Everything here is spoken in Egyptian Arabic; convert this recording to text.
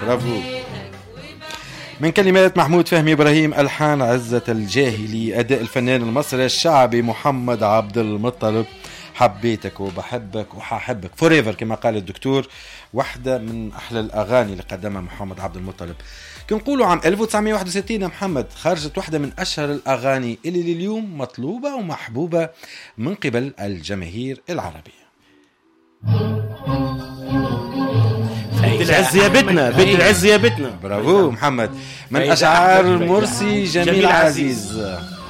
برافو من كلمات محمود فهمي ابراهيم الحان عزة الجاهلي اداء الفنان المصري الشعبي محمد عبد المطلب حبيتك وبحبك وححبك فوريفر كما قال الدكتور واحدة من أحلى الأغاني اللي قدمها محمد عبد المطلب كنقولوا عام 1961 محمد خرجت واحدة من أشهر الأغاني اللي لليوم مطلوبة ومحبوبة من قبل الجماهير العربية بيت العز يا بيتنا بيت العز يا بيتنا برافو محمد من أشعار مرسي جميل عزيز